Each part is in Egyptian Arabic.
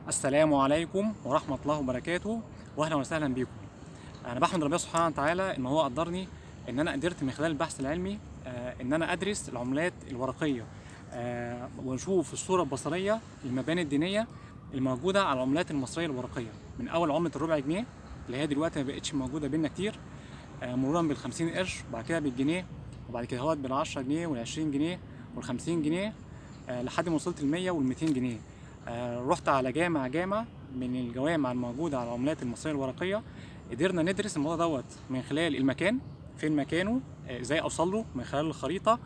السلام عليكم ورحمة الله وبركاته وأهلا وسهلا بكم أنا بحمد ربنا سبحانه وتعالى إن هو قدرني إن أنا قدرت من خلال البحث العلمي آه، إن أنا أدرس العملات الورقية آه، ونشوف الصورة البصرية للمباني الدينية الموجودة على العملات المصرية الورقية من أول عملة الربع جنيه اللي هي دلوقتي ما بقتش موجودة بينا كتير آه، مرورا بالخمسين قرش وبعد كده بالجنيه وبعد كده هوت بالعشرة جنيه والعشرين جنيه والخمسين جنيه آه، لحد ما وصلت المية والميتين جنيه آه، رحت على جامع جامع من الجوامع الموجودة على العملات المصرية الورقية قدرنا ندرس الموضوع دوت من خلال المكان فين مكانه آه، ازاي اوصل له من خلال الخريطة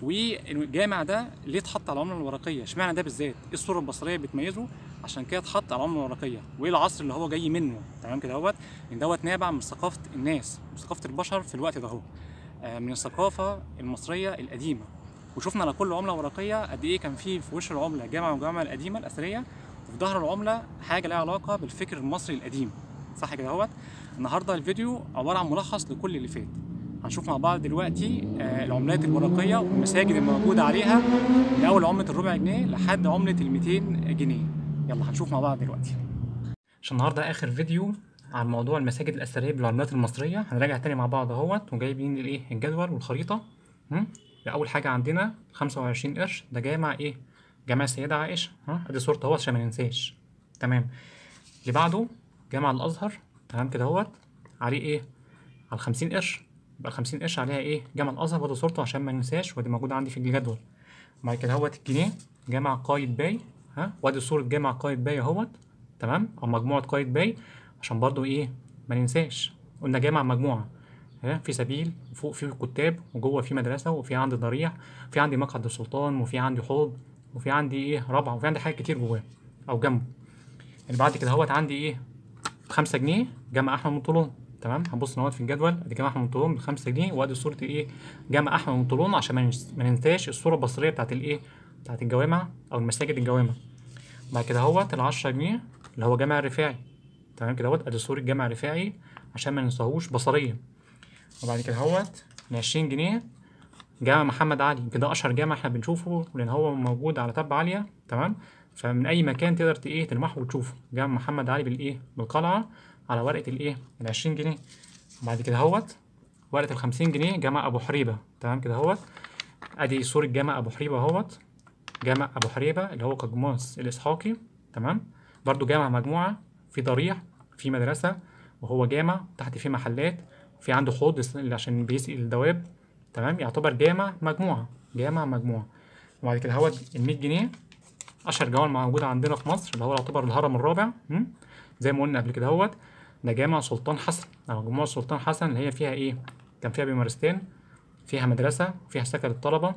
والجامع ده ليه اتحط على العملة الورقية اشمعنى ده بالذات ايه الصورة البصرية بتميزه عشان كده اتحط على العملة الورقية وايه العصر اللي هو جاي منه تمام كده اهوت ان دوت نابع من ثقافة الناس وثقافة البشر في الوقت ده هو آه، من الثقافة المصرية القديمة وشفنا على كل عمله ورقيه قد ايه كان في في وش العمله جامع من الجوامع القديمه الاثريه وفي ظهر العمله حاجه لها علاقه بالفكر المصري القديم صح كده اهوت النهارده الفيديو عباره عن ملخص لكل اللي فات هنشوف مع بعض دلوقتي آه، العملات الورقيه والمساجد الموجوده عليها من اول عمله الربع جنيه لحد عمله ال 200 جنيه يلا هنشوف مع بعض دلوقتي عشان النهارده اخر فيديو عن موضوع المساجد الاثريه بالعملات المصريه هنراجع تاني مع بعض اهوت وجايبين الايه الجدول والخريطه هم؟ اول حاجه عندنا 25 قرش ده جامع ايه جامع السيده عائشه ها ادي صورته اهوت عشان ما ننساش تمام اللي بعده جامع الازهر تمام كده اهوت عليه ايه على 50 قرش يبقى ال 50 قرش عليها ايه جامع الازهر وادي صورته عشان ما ننساش ودي موجوده عندي في الجدول وبعد كده اهوت الجنيه جامع قايد باي ها وادي صوره جامع قايد باي اهوت تمام او مجموعه قايد باي عشان برضو ايه ما ننساش قلنا جامع مجموعه ها في سبيل وفوق في كتاب وجوه في مدرسه وفي عندي ضريح وفي عندي مقعد السلطان وفي عندي حوض وفي عندي ايه رابعه وفي عندي حاجات كتير جواه او جنبه اللي بعد كده اهوت عندي ايه بخمسة جنيه جامع احمد من طولون تمام هنبص نوت في الجدول ادي جامع احمد من طولون بخمسة جنيه وادي صوره ايه جامع احمد من طولون عشان ما ننس- ما ننساش الصوره البصريه بتاعت الايه بتاعت الجوامع او المساجد الجوامع بعد كده اهوت ال 10 جنيه اللي هو جامع الرفاعي تمام كده اهوت ادي صوره جامع الرفاعي عشان ما ننساهوش بصريا وبعد كده اهوت ال 20 جنيه جامع محمد علي كده اشهر جامع احنا بنشوفه لان هو موجود على تبة عالية تمام فمن اي مكان تقدر ت- ايه تلمحه وتشوفه جامع محمد علي بالايه بالقلعة على ورقة الايه ال 20 جنيه وبعد كده اهوت ورقة ال 50 جنيه جامع ابو حريبة تمام كده اهوت ادي صورة جامع ابو حريبة اهوت جامع ابو حريبة اللي هو قجماس الاسحاقي تمام برضو جامع مجموعة في ضريح في مدرسة وهو جامع تحت فيه محلات في عنده حوض يس- اللي عشان بيسقي الدواب تمام يعتبر جامع مجموعة جامع مجموعة وبعد كده هوت ال 100 جنيه أشهر جوامع موجودة عندنا في مصر اللي هو يعتبر الهرم الرابع م? زي ما قلنا قبل كده هوت ده جامع سلطان حسن أو مجموعة سلطان حسن اللي هي فيها إيه؟ كان فيها بمارستان فيها مدرسة فيها سكن الطلبة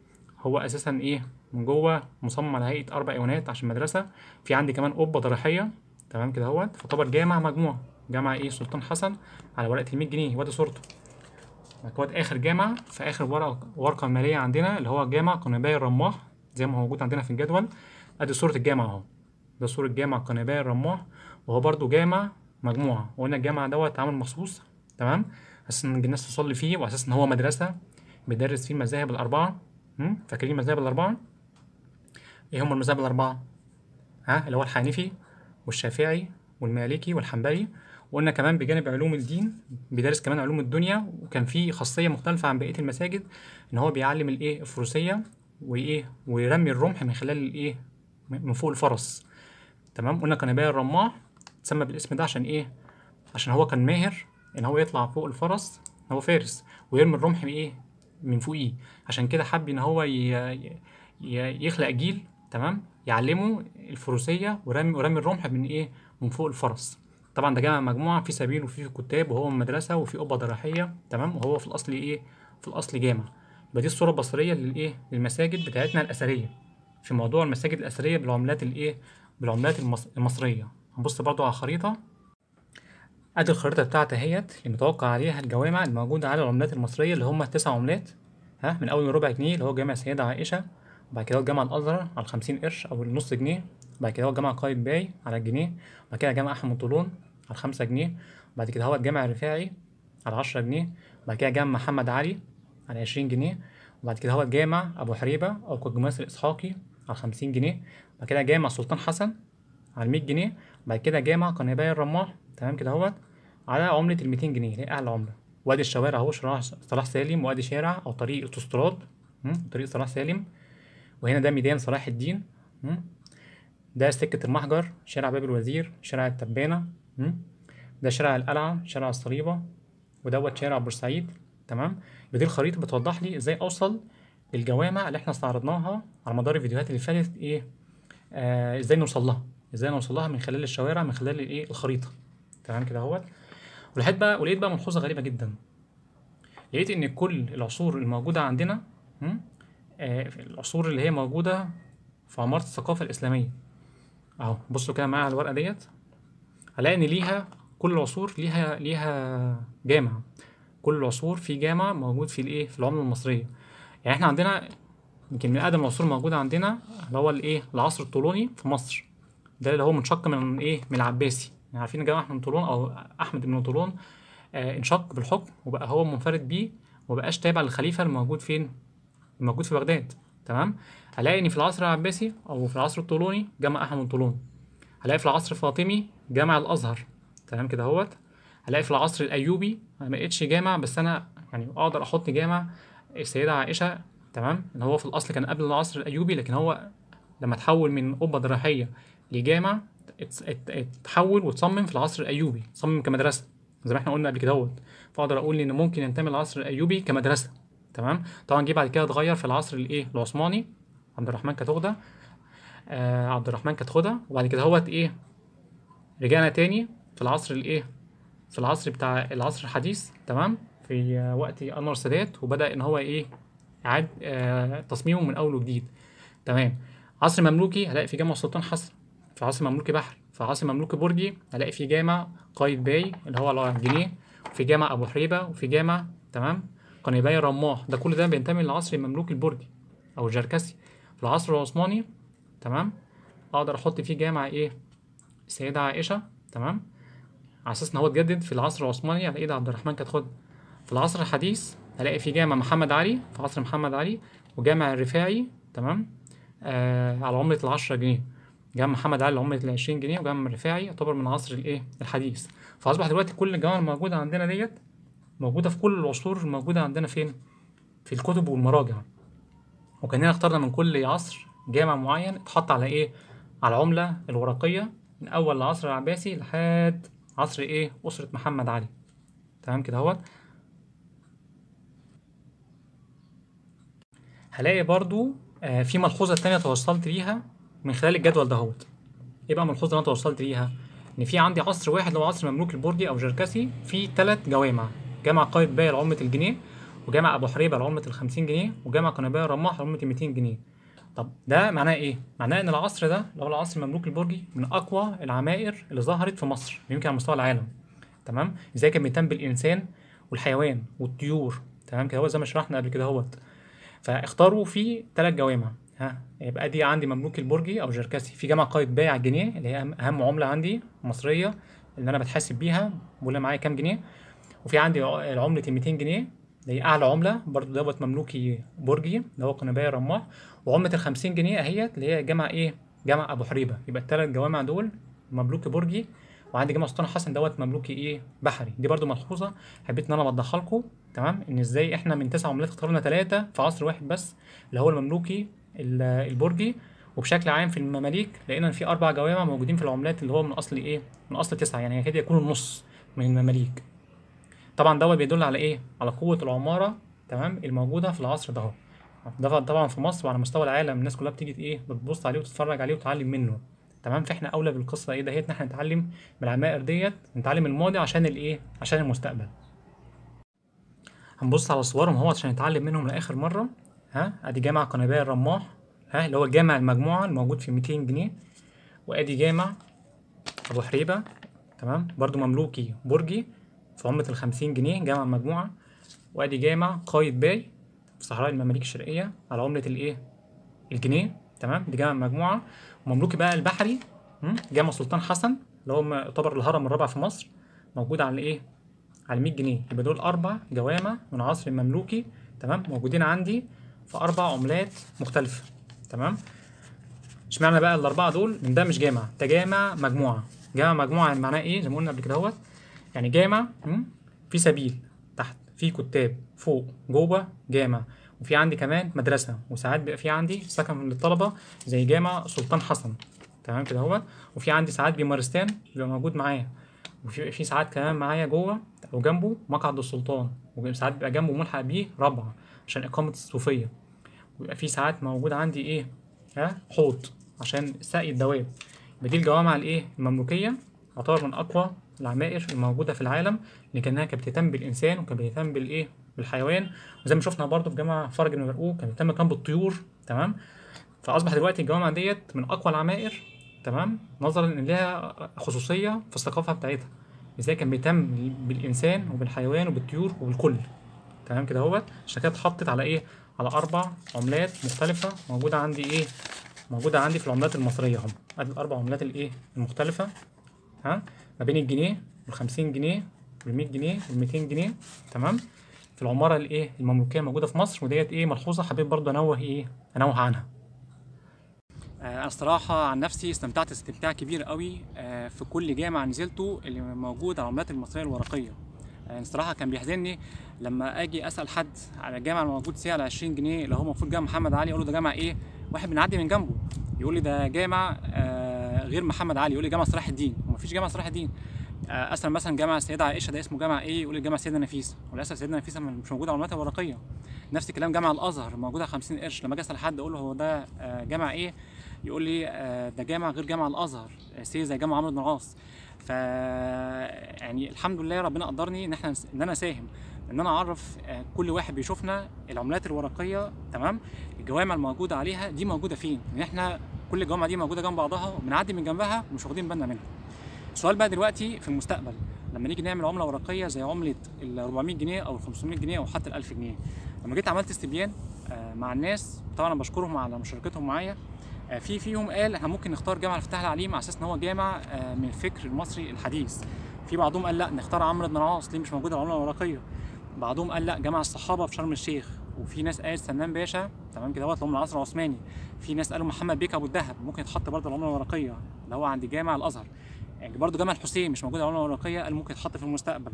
هو أساسا إيه من جوه مصمم على هيئة أربع إيوانات عشان مدرسة في عندي كمان قبة ضريحية تمام كده هوت فطبعا جامع مجموعة جامع إيه سلطان حسن على ورقة ال 100 جنيه وادي صورته بعد كده اخر جامع في اخر ورقه ورقه ماليه عندنا اللي هو جامع قنباي الرماح زي ما هو موجود عندنا في الجدول ادي صوره الجامع اهو ده صوره جامع قنباي الرماح وهو برضو جامع مجموعه وقلنا الجامع دوت اتعمل مخصوص تمام اساس ان الناس تصلي فيه واساس ان هو مدرسه بيدرس فيه المذاهب الاربعه هم؟ فاكرين المذاهب الاربعه ايه هم المذاهب الاربعه ها اللي هو الحنيفي والشافعي والمالكي والحنبلي وقلنا كمان بجانب علوم الدين بيدرس كمان علوم الدنيا وكان في خاصية مختلفة عن بقية المساجد إن هو بيعلم الإيه الفروسية وإيه ويرمي الرمح من خلال الإيه من فوق الفرس تمام قلنا قنباية الرماح اتسمى بالاسم ده عشان إيه عشان هو كان ماهر إن هو يطلع فوق الفرس هو فارس ويرمي الرمح من إيه من فوقيه عشان كده حب إن هو ي... ي... يخلق جيل تمام يعلمه الفروسية ورمي ورمي الرمح من إيه من فوق الفرس طبعا ده جامع مجموعة في سبيل وفي كتاب وهو مدرسة وفي قبة ضريحية تمام وهو في الأصل إيه في الأصل جامع يبقى دي الصورة البصرية للإيه للمساجد بتاعتنا الأثرية في موضوع المساجد الأثرية بالعملات الإيه بالعملات المص... المصرية هنبص برضو على الخريطة ادي الخريطة بتاعتي اهيت اللي متوقع عليها الجوامع الموجودة على العملات المصرية اللي هم تسع عملات ها من أول ربع جنيه اللي هو جامع السيدة عائشة وبعد كده هو جامع الأزهر على الخمسين قرش أو النص جنيه بعد كده هو جامع قايد باي على الجنيه بعد كده جامع أحمد طولون على خمسة جنيه بعد كده هو الجامع الرفاعي على عشرة جنيه بعد كده جامع محمد علي على عشرين جنيه وبعد كده هو الجامع أبو حريبة أو قجماس الإسحاقي على خمسين جنيه بعد كده جامع سلطان حسن على 100 جنيه بعد كده جامع قنيباعي الرماح تمام كده اهوت على عملة ال 200 جنيه اللي هي أعلى عملة وادي الشوارع أهو شارع صلاح سالم وادي شارع أو طريق الأوتوستراد مم، طريق صلاح سالم وهنا ده ميدان صلاح الدين مم. ده سكة المحجر شارع باب الوزير شارع التبانة مم. ده شارع القلعة شارع الصليبة ودوت شارع بورسعيد تمام يبقى دي الخريطة بتوضح لي ازاي اوصل للجوامع اللي احنا استعرضناها على مدار الفيديوهات اللي فاتت ايه آه ازاي نوصل لها ازاي نوصل لها من خلال الشوارع من خلال الايه الخريطة تمام كده اهوت ولقيت بقى ولقيت بقى ملحوظة غريبة جدا لقيت ان كل العصور الموجودة عندنا مم، آه العصور اللي هي موجودة في عمارة الثقافة الإسلامية اهو بصوا كده معايا على الورقة ديت هلاقي ان ليها كل العصور ليها ليها جامع كل العصور في جامع موجود في الايه في العملة المصرية يعني احنا عندنا يمكن من اقدم العصور الموجودة عندنا اللي هو الايه العصر الطولوني في مصر ده اللي هو منشق من ايه من العباسي يعني عارفين الجامع احمد بن طولون او احمد بن طولون آه انشق بالحكم وبقى هو منفرد بيه ومبقاش تابع للخليفة الموجود فين الموجود في بغداد تمام هلاقي ان في العصر العباسي او في العصر الطولوني جامع احمد بن طولون هلاقي في العصر الفاطمي جامع الازهر تمام كده اهوت هلاقي في العصر الايوبي ما لقيتش جامع بس انا يعني اقدر احط جامع السيده عائشه تمام ان هو في الاصل كان قبل العصر الايوبي لكن هو لما تحول من قبه ضريحيه لجامع ات- ات- اتحول وتصمم في العصر الايوبي صمم كمدرسه زي ما احنا قلنا قبل كده اهوت فاقدر اقول ان ممكن ينتمي للعصر الايوبي كمدرسه تمام طبعا جه بعد كده اتغير في العصر الايه العثماني عبد الرحمن كتغده آه عبد الرحمن كتغده وبعد كده هوت ايه رجعنا تاني في العصر الايه في العصر بتاع العصر الحديث تمام في آه، وقت انور السادات وبدا ان هو ايه اعاد آه تصميمه من اول وجديد تمام عصر مملوكي هلاقي في جامع السلطان حسن في عصر مملوكي بحري في عصر مملوكي برجي هلاقي في جامع قايد باي اللي هو على الجنيه وفي جامع ابو حريبه وفي جامع تمام قنيباي الرماح ده كل ده بينتمي للعصر المملوكي البرجي او الجركسي في العصر العثماني تمام اقدر احط فيه جامع ايه السيده عائشه تمام على اساس ان هو اتجدد في العصر العثماني على ايد عبد الرحمن كتخد في العصر الحديث هلاقي في جامع محمد علي في عصر محمد علي وجامع الرفاعي تمام آه على عملة العشرة جنيه جامع محمد علي عملة العشرين جنيه وجامع الرفاعي يعتبر من العصر الايه الحديث فأصبح دلوقتي كل الجوامع الموجودة عندنا ديت موجودة في كل العصور الموجودة عندنا فين في الكتب والمراجع وكاننا اخترنا من كل عصر جامع معين اتحط على ايه على العملة الورقية من أول العصر العباسي لحد عصر ايه أسرة محمد علي تمام كده اهوت هلاقي برضو آه، في ملحوظة تانية توصلت ليها من خلال الجدول دهوت ايه بقى الملحوظة اللي انا توصلت ليها ان في عندي عصر واحد اللي هو عصر مملوك البرجي او جركسي في ثلاث جوامع جامع قايد باي لعملة الجنيه وجامع ابو حريبة لعملة ال 50 جنيه وجامع قنباية الرماح لعملة ال 200 جنيه طب ده معناه ايه؟ معناه ان العصر ده اللي هو العصر المملوك البرجي من اقوى العماير اللي ظهرت في مصر يمكن على مستوى العالم تمام؟ ازاي كان بيهتم بالانسان والحيوان والطيور تمام كده هو زي ما شرحنا قبل كده اهوت فاختاروا فيه ثلاث جوامع ها يبقى دي عندي مملوك البرجي او جركسي في جامع قايد باي على الجنيه اللي هي اهم أهم عمله عندي مصريه اللي انا بتحاسب بيها بقول معايا كام جنيه وفي عندي ع- عمله ال 200 جنيه اللي هي اعلى عمله برضو دوت مملوكي برجي اللي هو قنبايه رماح وعمله ال 50 جنيه اهيت اللي هي جامع ايه جامع ابو حريبه يبقى الثلاث جوامع دول مملوكي برجي وعندي جامع سلطان حسن دوت مملوكي ايه بحري دي برضو ملحوظه حبيت ان انا اوضحها لكم تمام ان ازاي احنا من تسع عملات اخترنا ثلاثه في عصر واحد بس اللي هو المملوكي ال- البرجي وبشكل عام في المماليك لقينا ان في اربع جوامع موجودين في العملات اللي هو من اصل ايه من اصل تسعه يعني يكاد يكون النص من المماليك طبعا دوت بيدل على ايه على قوه العماره تمام الموجوده في العصر ده ده طبعا في مصر وعلى مستوى العالم الناس كلها بتيجي ايه بتبص عليه وتتفرج عليه وتتعلم منه تمام فاحنا اولى بالقصه ايه دهيت ان احنا نتعلم من العمائر ديت نتعلم الماضي عشان الايه عشان المستقبل هنبص على صورهم اهو عشان نتعلم منهم لاخر مره ها ادي جامع قنباية الرماح ها اللي هو جامع المجموعه الموجود في 200 جنيه وادي جامع ابو حريبه تمام برضو مملوكي برجي في عملة ال 50 جنيه جامع المجموعه وادي جامع قايد باي في صحراء المماليك الشرقيه على عمله الايه الجنيه تمام دي جامع المجموعه ومملوكي بقى البحري م? جامع سلطان حسن اللي هو يعتبر الهرم الرابع في مصر موجود على ايه على 100 جنيه يبقى دول اربع جوامع من عصر المملوكي تمام موجودين عندي في اربع عملات مختلفه تمام اشمعنى بقى الاربعه دول من ده مش جامع ده جامع مجموعه جامع مجموعه يعني معناه ايه زي ما قلنا قبل كده اهوت يعني جامع م? في سبيل تحت في كتاب فوق جوه جامع وفي عندي كمان مدرسه وساعات بيبقى في عندي سكن للطلبه زي جامع سلطان حسن تمام كده اهوت وفي عندي ساعات بمارستان بيبقى موجود معايا وفي في ساعات كمان معايا جوه او جنبه مقعد السلطان وساعات بيبقى جنبه ملحق بيه ربعه عشان اقامه الصوفيه ويبقى في ساعات موجود عندي ايه ها حوض عشان سقي الدواب يبقى دي الجوامع الايه المملوكيه تعتبر من اقوى العمائر الموجوده في العالم لكنها كانت بتهتم بالانسان وكانت بتهتم بالايه بالحيوان وزي ما شفنا برضو في جامع فرج بن مرقوق كانت بتهتم كمان بالطيور تمام فاصبح دلوقتي الجوامع ديت من اقوى العمائر تمام نظرا ان لها خصوصيه في الثقافه بتاعتها ازاي كان بيهتم بالانسان وبالحيوان وبالطيور وبالكل تمام كده اهوت عشان كده اتحطت على ايه على اربع عملات مختلفه موجوده عندي ايه موجوده عندي في العملات المصريه هم ادي الاربع عملات الايه المختلفه ها ما بين الجنيه وال50 جنيه وال100 جنيه وال200 جنيه تمام في العماره الايه المملوكيه موجوده في مصر وديت ايه ملحوظه حبيت برضو انوه ايه انوه عنها انا الصراحه عن نفسي استمتعت استمتاع كبير قوي في كل جامع نزلته اللي موجود على العملات المصريه الورقيه الصراحه كان بيحزنني لما اجي اسال حد على الجامع الموجود سعر 20 جنيه اللي هو المفروض جامع محمد علي اقول له ده جامع ايه واحد بنعدي من جنبه يقول لي ده جامع غير محمد علي يقول لي جامع صلاح الدين ومفيش جامع صلاح الدين اسال مثلا جامع السيده عائشه ده اسمه جامع ايه يقول لي جامع السيده نفيسه وللاسف السيده نفيسه مش موجوده على العملات الورقيه نفس الكلام جامع الازهر موجود على 50 قرش لما اجي اسال حد اقول له هو ده جامع ايه يقول لي ده جامع غير جامع الازهر سي زي جامع عمرو بن العاص ف يعني الحمد لله ربنا قدرني ان احنا ان انا اساهم ان انا اعرف كل واحد بيشوفنا العملات الورقيه تمام الجوامع الموجوده عليها دي موجوده فين لان احنا كل الجوامع دي موجوده جنب بعضها وبنعدي من جنبها ومش واخدين بالنا منها السؤال بقى دلوقتي في المستقبل لما نيجي نعمل عمله ورقيه زي عمله ال 400 جنيه او ال 500 جنيه او حتى ال 1000 جنيه لما جيت عملت استبيان مع الناس طبعا انا بشكرهم على مشاركتهم معايا في فيهم قال احنا ممكن نختار جامع الفتاح العليم على اساس ان هو جامع من الفكر المصري الحديث في بعضهم قال لا نختار عمرو بن العاص ليه مش موجود العمله الورقيه بعضهم قال لا جامع الصحابه في شرم الشيخ وفي ناس قالت سنان باشا تمام كده دوت من العصر العثماني في ناس قالوا محمد بيك ابو الدهب ممكن يتحط برضه العمله الورقيه اللي هو عند جامع الازهر يعني برضه جامع الحسين مش موجود العمله الورقيه قال ممكن يتحط في المستقبل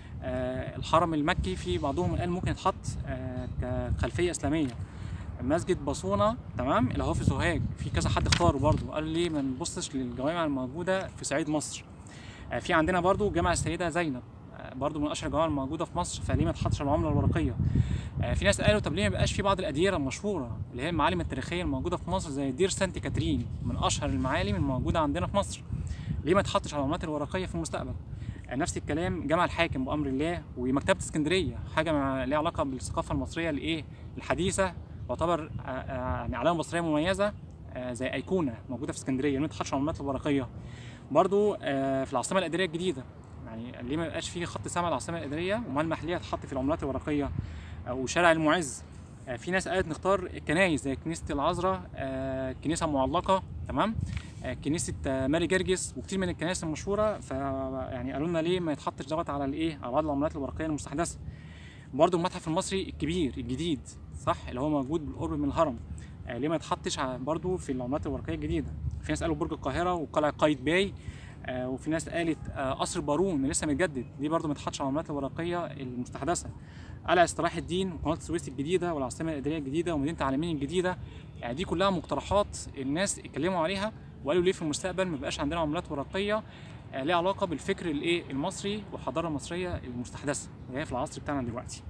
آه الحرم المكي في بعضهم قال ممكن يتحط آه كخلفيه اسلاميه مسجد بصونه تمام اللي هو في سوهاج في كذا حد اختاره برضه قال لي ما نبصش للجوامع الموجوده في صعيد مصر آه في عندنا برضه جامع السيده زينب برضه من اشهر الجوامع الموجوده في مصر فليه ما تحطش العمله الورقيه في ناس قالوا طب ليه ما بقاش في بعض الاديره المشهوره اللي هي المعالم التاريخيه الموجوده في مصر زي دير سانت كاترين من اشهر المعالم الموجوده عندنا في مصر ليه ما تحطش على العملات الورقيه في المستقبل نفس الكلام جامع الحاكم بامر الله ومكتبه اسكندريه حاجه ليها علاقه بالثقافه المصريه الايه الحديثه تعتبر يعني علامه مصريه مميزه زي ايقونه موجوده في اسكندريه ما تحطش على العملات الورقيه برضو في العاصمه الاداريه الجديده يعني ليه ما يبقاش في خط سما العاصمه الاداريه وملمح ليها تحط في العملات الورقيه وشارع المعز في ناس قالت نختار الكنايس زي كنيسه العذراء كنيسه معلقه تمام كنيسه ماري جرجس وكتير من الكنائس المشهوره ف يعني قالوا لنا ليه ما يتحطش دوت على الايه على بعض العملات الورقيه المستحدثه برضو المتحف المصري الكبير الجديد صح اللي هو موجود بالقرب من الهرم ليه ما يتحطش برضو في العملات الورقيه الجديده في ناس قالوا برج القاهره وقلعه قايتباي آه وفي ناس قالت آه قصر بارون اللي لسه متجدد دي برضو ما تحطش على العملات الورقيه المستحدثه قلعه استراح الدين وقناه السويس الجديده والعاصمه الاداريه الجديده ومدينه العالمين الجديده يعني دي كلها مقترحات الناس اتكلموا عليها وقالوا ليه في المستقبل ما بقاش عندنا عملات ورقيه آه ليها علاقه بالفكر الايه المصري والحضاره المصريه المستحدثه اللي هي في العصر بتاعنا دلوقتي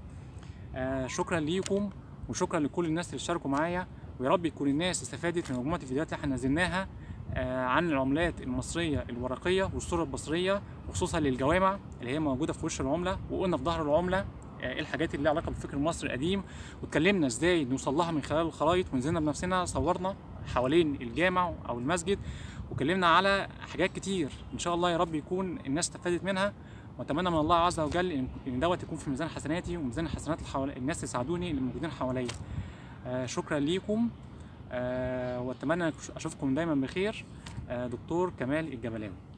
شكرا ليكم وشكرا لكل الناس اللي اشتركوا معايا ويا رب يكون الناس استفادت من مجموعه الفيديوهات اللي احنا نزلناها عن العملات المصرية الورقية والصورة البصرية وخصوصا للجوامع اللي هي موجودة في وش العملة وقلنا في ظهر العملة ايه الحاجات اللي لها علاقة بالفكر المصري القديم واتكلمنا ازاي نوصل لها من خلال الخرايط ونزلنا بنفسنا صورنا حوالين الجامع او المسجد واتكلمنا على حاجات كتير ان شاء الله يا رب يكون الناس استفادت منها واتمنى من الله عز وجل ان دوت يكون في ميزان حسناتي وميزان حسنات الناس اللي ساعدوني اللي موجودين حواليا آه شكرا ليكم آه واتمنى اشوفكم دايما بخير آه دكتور كمال الجبلاوي